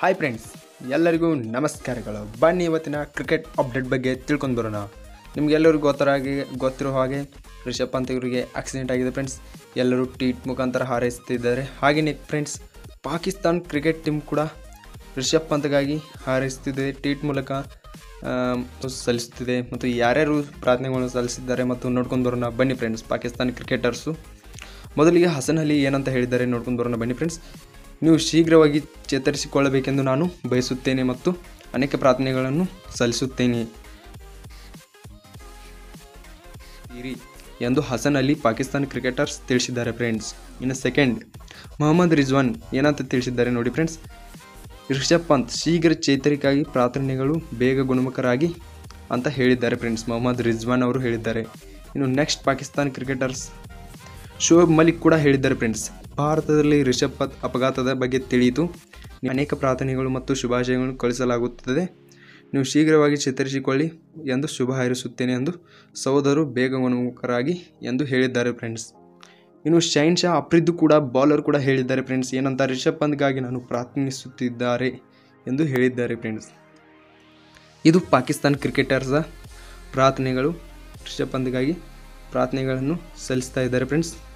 hi friends ಎಲ್ಲರಿಗೂ ನಮಸ್ಕಾರಗಳು ಬನ್ನಿ ಇವತ್ತಿನ ಕ್ರಿಕೆಟ್ ಅಪ್ಡೇಟ್ ಬಗ್ಗೆ ತಿಳ್ಕೊಂಡು ಬರೋಣ ನಿಮಗೆಲ್ಲರಿಗೂ ಗೊತ್ತರಾಗಿ ಗೊತ್ತಿರೋ ಹಾಗೆ ರಿಷಬ್ ಪಂತ್ ಇವರಿಗೆ ಆಕ್ಸಿಡೆಂಟ್ ಆಗಿದೆ ಫ್ರೆಂಡ್ಸ್ ಎಲ್ಲರೂ ಟ್ವೀಟ್ ಮುಖಾಂತರ ಹಾರೈಸ್ತಿದ್ದಾರೆ ಹಾಗೆಯೇ ಫ್ರೆಂಡ್ಸ್ ಪಾಕಿಸ್ತಾನ್ ಕ್ರಿಕೆಟ್ ಟೀಮ್ ಕೂಡ ರಿಷಬ್ ಪಂತ್ಗಾಗಿ ಹಾರೈಸ್ತಿದೆ ಟ್ವೀಟ್ ಮೂಲಕ ಆಮ್, ಸಲ್ಲಿಸುತ್ತಿದೆ ಮತ್ತು ಯಾರ್ಯಾರು ಪ್ರಾರ್ಥನೆಗಳನ್ನು ಸಲ್ಲಿಸಿದ್ದಾರೆ ಮತ್ತು ನೋಡ್ಕೊಂಡು ಬರೋಣ ಬನ್ನಿ ಫ್ರೆಂಡ್ಸ್ ಪಾಕಿಸ್ತಾನ್ ಕ್ರಿಕೆಟರ್ಸು ಮೊದಲಿಗೆ ಹಸನ್ ಅಲಿ ಏನಂತ ಹೇಳಿದ್ದಾರೆ ನೋಡ್ಕೊಂಡು ಬರೋಣ ಬನ್ನಿ ಫ್ರೆಂಡ್ಸ್ ನೀವು ಶೀಘ್ರವಾಗಿ ಚೇತರಿಸಿಕೊಳ್ಳಬೇಕೆಂದು ನಾನು ಬಯಸುತ್ತೇನೆ ಮತ್ತು ಅನೇಕ ಪ್ರಾರ್ಥನೆಗಳನ್ನು ಸಲ್ಲಿಸುತ್ತೇನೆ ಇರಿ ಎಂದು ಹಸನ್ ಅಲಿ ಪಾಕಿಸ್ತಾನ ಕ್ರಿಕೆಟರ್ಸ್ ತಿಳಿಸಿದ್ದಾರೆ ಫ್ರೆಂಡ್ಸ್ ಇನ್ನು ಸೆಕೆಂಡ್ ಮೊಹಮ್ಮದ್ ರಿಜ್ವಾನ್ ಏನಂತ ತಿಳಿಸಿದ್ದಾರೆ ನೋಡಿ ಫ್ರೆಂಡ್ಸ್ ರಿಷಬ್ ಪಂತ್ ಶೀಘ್ರ ಚೇತರಿಕೆಯಾಗಿ ಪ್ರಾರ್ಥನೆಗಳು ಬೇಗ ಗುಣಮುಖರಾಗಿ ಅಂತ ಹೇಳಿದ್ದಾರೆ ಫ್ರೆಂಡ್ಸ್ ಮೊಹಮ್ಮದ್ ರಿಜ್ವಾನ್ ಅವರು ಹೇಳಿದ್ದಾರೆ ಇನ್ನು ನೆಕ್ಸ್ಟ್ ಪಾಕಿಸ್ತಾನ್ ಕ್ರಿಕೆಟರ್ಸ್ ಶೋಯಬ್ ಮಲಿಕ್ ಕೂಡ ಹೇಳಿದ್ದಾರೆ ಫ್ರೆಂಡ್ಸ್ ಭಾರತದಲ್ಲಿ ರಿಷಬ್ ಪಂತ್ ಅಪಘಾತದ ಬಗ್ಗೆ ತಿಳಿಯಿತು ಅನೇಕ ಪ್ರಾರ್ಥನೆಗಳು ಮತ್ತು ಶುಭಾಶಯಗಳನ್ನು ಕಳಿಸಲಾಗುತ್ತದೆ ನೀವು ಶೀಘ್ರವಾಗಿ ಚೇತರಿಸಿಕೊಳ್ಳಿ ಎಂದು ಶುಭ ಹಾರೈಸುತ್ತೇನೆ ಎಂದು ಸಹೋದರು ಬೇಗ ಗುಣಮುಖರಾಗಿ ಎಂದು ಹೇಳಿದ್ದಾರೆ ಫ್ರೆಂಡ್ಸ್ ಇನ್ನು ಶೈನ್ ಶಾ ಅಪ್ರಿದ್ದು ಕೂಡ ಬೌಲರ್ ಕೂಡ ಹೇಳಿದ್ದಾರೆ ಫ್ರೆಂಡ್ಸ್ ಏನಂತ ರಿಷಬ್ ಪಂತ್ಗಾಗಿ ನಾನು ಪ್ರಾರ್ಥನಿಸುತ್ತಿದ್ದಾರೆ ಎಂದು ಹೇಳಿದ್ದಾರೆ ಫ್ರೆಂಡ್ಸ್ ಇದು ಪಾಕಿಸ್ತಾನ್ ಕ್ರಿಕೆಟರ್ಸ ಪ್ರಾರ್ಥನೆಗಳು ರಿಷಬ್ ಪಂತ್ಗಾಗಿ ಪ್ರಾರ್ಥನೆಗಳನ್ನು ಸಲ್ಲಿಸ್ತಾ ಇದ್ದಾರೆ ಫ್ರೆಂಡ್ಸ್